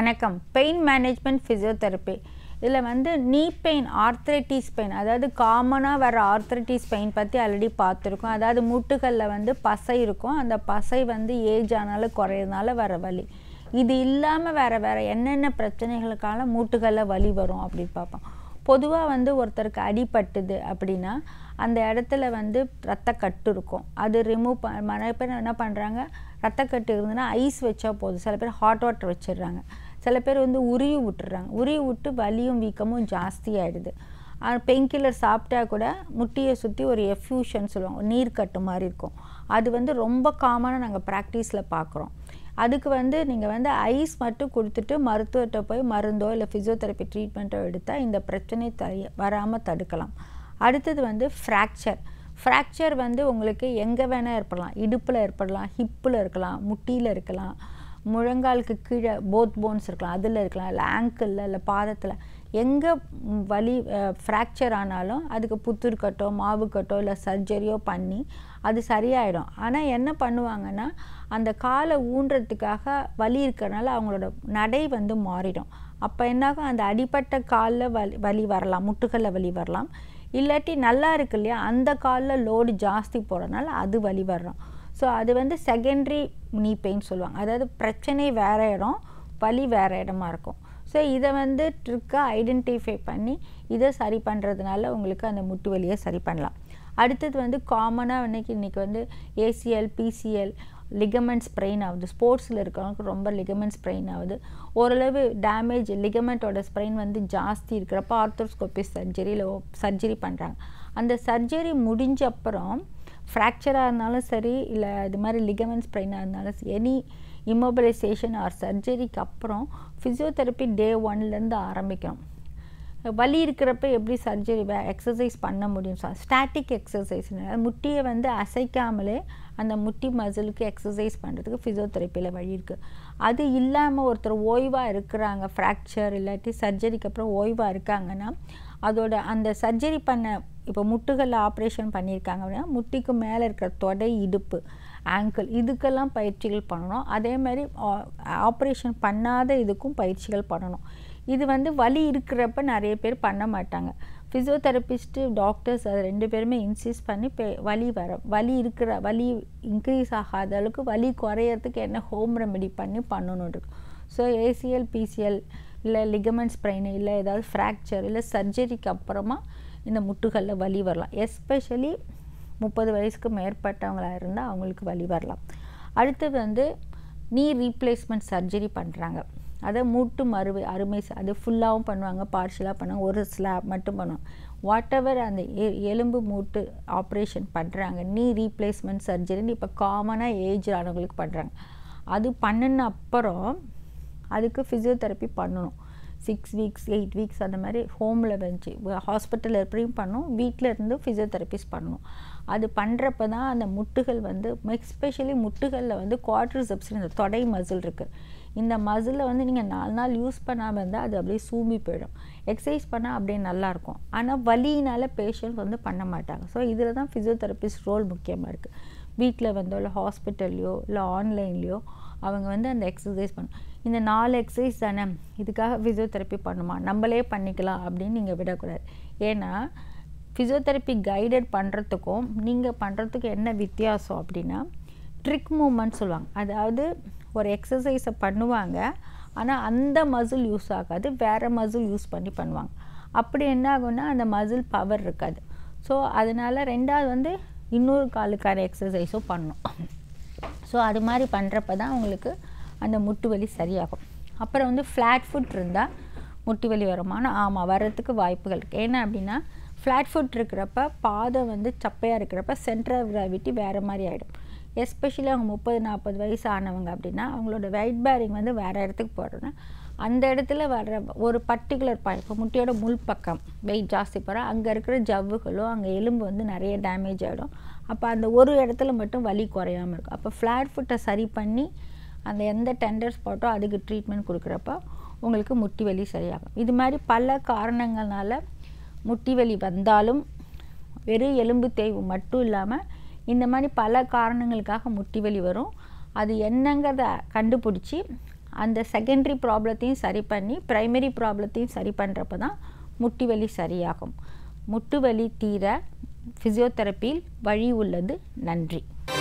வணக்கம் pain management physiotherapy இதில் வந்து நீ பெயின் ஆர்த்ரைட்டிஸ் பெயின் அதாவது காமனாக வர ஆர்த்ரைட்டிஸ் பெயின் பற்றி ஆல்ரெடி பார்த்துருக்கோம் அதாவது மூட்டுகளில் வந்து பசை இருக்கும் அந்த பசை வந்து ஏஜ் ஆனாலும் குறையிறதுனால வர வலி இது இல்லாமல் வேறு வேறு என்னென்ன பிரச்சனைகளுக்கான மூட்டுகளில் வலி வரும் அப்படின்னு பார்ப்போம் பொதுவாக வந்து ஒருத்தருக்கு அடிபட்டுது அப்படின்னா அந்த இடத்துல வந்து ரத்தக்கட்டு இருக்கும் அது ரிமூவ் ப நிறைய பேர் என்ன பண்ணுறாங்க ரத்தக்கட்டு இருந்ததுன்னா ஐஸ் வச்சா போதும் சில பேர் ஹாட் வாட்டர் வச்சிடுறாங்க சில பேர் வந்து உருவி விட்டுறாங்க உருவி விட்டு வலியும் வீக்கமும் ஜாஸ்தி ஆகிடுது பெயின் கில்லர் சாப்பிட்டா கூட முட்டியை சுற்றி ஒரு எஃப்யூஷன் சொல்லுவாங்க நீர் கட்டு மாதிரி இருக்கும் அது வந்து ரொம்ப காமனாக நாங்கள் ப்ராக்டிஸில் பார்க்குறோம் அதுக்கு வந்து நீங்கள் வந்து ஐஸ் மட்டும் கொடுத்துட்டு மருத்துவர்கிட்ட போய் மருந்தோ இல்லை ஃபிசியோதெரப்பி ட்ரீட்மெண்ட்டோ எடுத்தால் இந்த பிரச்சனை த வராமல் தடுக்கலாம் அடுத்தது வந்து ஃப்ராக்சர் ஃப்ராக்சர் வந்து உங்களுக்கு எங்கே வேணால் ஏற்படலாம் இடுப்பில் ஏற்படலாம் ஹிப்பில் இருக்கலாம் முட்டியில் இருக்கலாம் முழங்காலுக்கு கீழே போத் போன்ஸ் இருக்கலாம் அதில் இருக்கலாம் இல்லை ஆங்கிளில் இல்லை பாதத்தில் எங்கே வலி ஃப்ராக்சர் ஆனாலும் அதுக்கு புத்தூர் கட்டோ மாவு கட்டோ இல்லை சர்ஜரியோ பண்ணி அது சரியாயிடும் ஆனால் என்ன பண்ணுவாங்கன்னா அந்த காலை ஊன்றதுக்காக வலி இருக்கிறனால அவங்களோட நடை வந்து மாறிடும் அப்போ என்னாகும் அந்த அடிப்பட்ட காலில் வலி வலி வரலாம் முட்டுகளில் வலி வரலாம் இல்லாட்டி நல்லா இருக்கு இல்லையா அந்த காலில் லோடு ஜாஸ்தி போகிறனால அது வலி வர்றோம் ஸோ அது வந்து செகண்ட்ரி நீ பெயின் சொல்லுவாங்க அதாவது பிரச்சனை வேறு இடம் வலி வேறு இடமா இருக்கும் ஸோ இதை வந்து ட்ரிக்காக ஐடென்டிஃபை பண்ணி இதை சரி பண்ணுறதுனால உங்களுக்கு அந்த முட்டு வலியை சரி பண்ணலாம் அடுத்தது வந்து காமனாக இன்றைக்கி இன்றைக்கி வந்து ஏசிஎல் பிசிஎல் லிகமெண்ட் ஸ்ப்ரெயின் ஆகுது ஸ்போர்ட்ஸில் இருக்கிறவங்களுக்கு ரொம்ப லிகமெண்ட் ஸ்ப்ரெயின் ஆகுது ஓரளவு டேமேஜ் லிகமெண்ட்டோட ஸ்ப்ரெயின் வந்து ஜாஸ்தி இருக்கிறப்ப ஆர்த்தோஸ்கோபி சர்ஜரியில் சர்ஜரி பண்ணுறாங்க அந்த சர்ஜரி முடிஞ்ச அப்புறம் ஃப்ராக்சராக இருந்தாலும் சரி இல்லை இது மாதிரி லிகமெண்ட் ஸ்ப்ரெயினாக இருந்தாலும் எனி இம்மொபிலைசேஷன் ஆர் சர்ஜரிக்கு அப்புறம் ஃபிசியோதெரப்பி டே ஒன்லேருந்து ஆரம்பிக்கணும் வலி இருக்கிறப்ப எப்படி சர்ஜரி எக்ஸசைஸ் பண்ண முடியும் சார் ஸ்டாட்டிக் எக்ஸசைஸ் முட்டியை வந்து அசைக்காமலே அந்த முட்டி மசிலுக்கு எக்ஸசைஸ் பண்ணுறதுக்கு ஃபிசியோதெரப்பியில் வழி இருக்குது அது இல்லாமல் ஒருத்தர் ஓய்வாக இருக்கிறாங்க ஃப்ராக்சர் இல்லாட்டி சர்ஜரிக்கு அப்புறம் ஓய்வாக இருக்காங்கன்னா அதோட அந்த சர்ஜரி பண்ண இப்போ முட்டுகளில் ஆப்ரேஷன் பண்ணியிருக்காங்க அப்படின்னா முட்டிக்கு மேலே இருக்கிற தொடை இடுப்பு ஆங்கிள் இதுக்கெல்லாம் பயிற்சிகள் பண்ணணும் அதே மாதிரி ஆப்ரேஷன் பண்ணாத இதுக்கும் பயிற்சிகள் பண்ணணும் இது வந்து வலி இருக்கிறப்ப நிறைய பேர் பண்ண மாட்டாங்க ஃபிசியோதெரபிஸ்ட்டு டாக்டர்ஸ் அது ரெண்டு பேருமே இன்சிஸ்ட் பண்ணி பே வலி வர வலி இருக்கிற வலி இன்க்ரீஸ் ஆகாத அளவுக்கு வலி குறையறதுக்கு என்ன ஹோம் ரெமெடி பண்ணி பண்ணணும் இருக்கு ஸோ ஏசிஎல் பிசிஎல் இல்லை லிகமெண்ட் ஸ்ப்ரெயின் இல்லை ஏதாவது ஃப்ராக்சர் இல்லை சர்ஜரிக்கு அப்புறமா இந்த முட்டுகளில் வலி வரலாம் எஸ்பெஷலி முப்பது வயசுக்கு மேற்பட்டவங்களாக இருந்தால் அவங்களுக்கு வலி வரலாம் அடுத்தது வந்து நீ ரீப்ளேஸ்மெண்ட் சர்ஜரி பண்ணுறாங்க அதை மூட்டு மறுவை அருமை அது ஃபுல்லாகவும் பண்ணுவாங்க பார்ஷலாக பண்ணுவாங்க ஒரு ஸ்லாப் மட்டும் பண்ணுவாங்க வாட் எவர் அந்த எலும்பு மூட்டு ஆப்ரேஷன் பண்ணுறாங்க நீ ரீப்ளேஸ்மெண்ட் சர்ஜரின்னு இப்போ காமனாக ஏஜ் ஆனவங்களுக்கு பண்ணுறாங்க அது பண்ணின அப்புறம் அதுக்கு ஃபிசியோதெரப்பி பண்ணணும் சிக்ஸ் வீக்ஸ் எயிட் வீக்ஸ் அந்த மாதிரி ஹோமில் வச்சு ஹாஸ்பிட்டலில் எப்படியும் பண்ணணும் வீட்டில் இருந்து ஃபிசியோதெரபிஸ் பண்ணணும் அது பண்ணுறப்ப தான் அந்த முட்டுகள் வந்து எஸ்பெஷலி முட்டுகளில் வந்து குவாட்ரிசப்ஸ் இந்த தொடை மசில் இருக்குது இந்த மசிலில் வந்து நீங்கள் நாலு நாள் யூஸ் பண்ணாமல் இருந்தால் அது அப்படியே சூம்பி போயிடும் எக்ஸசைஸ் பண்ணால் அப்படியே நல்லாயிருக்கும் ஆனால் வலியினால் பேஷண்ட் வந்து பண்ண மாட்டாங்க ஸோ இதில் தான் ஃபிசியோதெரபிஸ்ட் ரோல் முக்கியமாக இருக்குது வீட்டில் வந்தோ இல்லை ஹாஸ்பிட்டல்லையோ இல்லை ஆன்லைன்லேயோ அவங்க வந்து அந்த எக்ஸசைஸ் பண்ணும் இந்த நாலு எக்ஸசைஸ் தானே இதுக்காக ஃபிசியோதெரப்பி பண்ணுமா நம்மளே பண்ணிக்கலாம் அப்படின்னு நீங்கள் விடக்கூடாது ஏன்னா ஃபிசியோதெரப்பி கைடட் பண்ணுறதுக்கும் நீங்கள் பண்ணுறதுக்கு என்ன வித்தியாசம் அப்படின்னா ட்ரிக் மூமெண்ட் சொல்லுவாங்க அதாவது ஒரு எக்ஸசைஸை பண்ணுவாங்க ஆனால் அந்த மசில் யூஸ் ஆகாது வேறு மசில் யூஸ் பண்ணி பண்ணுவாங்க அப்படி என்ன ஆகும்னா அந்த மசில் பவர் இருக்காது ஸோ அதனால் ரெண்டாவது வந்து இன்னொரு காலுக்கான எக்ஸசைஸும் பண்ணணும் ஸோ அது மாதிரி பண்ணுறப்ப தான் உங்களுக்கு அந்த முட்டு வலி சரியாகும் அப்புறம் வந்து ஃப்ளாட் ஃபுட் இருந்தால் முட்டி வலி வருமானா ஆமாம் வர்றதுக்கு வாய்ப்புகள் இருக்குது ஏன்னா அப்படின்னா ஃப்ளாட் ஃபுட் இருக்கிறப்ப பாதம் வந்து சப்பையாக இருக்கிறப்ப சென்ட்ரல் கிராவிட்டி வேறு மாதிரி ஆகிடும் எஸ்பெஷலி அவங்க முப்பது நாற்பது வயசு ஆனவங்க அப்படின்னா அவங்களோட வெயிட் பேரிங் வந்து வேறு இடத்துக்கு போடுறோன்னா அந்த இடத்துல வர்ற ஒரு பர்டிகுலர் பாயிண்ட் இப்போ முட்டையோட முள் பக்கம் வெயிட் ஜாஸ்தி போகிற அங்கே இருக்கிற ஜவ்வுகளோ அங்கே எலும்பு வந்து நிறைய டேமேஜ் ஆகிடும் அப்போ அந்த ஒரு இடத்துல மட்டும் வலி குறையாமல் இருக்கும் அப்போ ஃப்ளாட் ஃபுட்டை சரி பண்ணி அந்த எந்த டெண்டர் ஸ்பாட்டோ அதுக்கு ட்ரீட்மெண்ட் கொடுக்குறப்ப உங்களுக்கு முட்டி வலி சரியாகும் இது மாதிரி பல காரணங்கள்னால முட்டி வலி வந்தாலும் வெறும் எலும்பு தேய்வு மட்டும் இல்லாமல் இந்த மாதிரி பல காரணங்களுக்காக முட்டி வலி வரும் அது என்னங்கிறத கண்டுபிடிச்சி அந்த செகண்டரி ப்ராப்ளத்தையும் சரி பண்ணி ப்ரைமரி ப்ராப்ளத்தையும் சரி பண்ணுறப்ப தான் முட்டி வலி சரியாகும் முட்டு வலி தீர ஃபிசியோதெரப்பியில் வழி உள்ளது நன்றி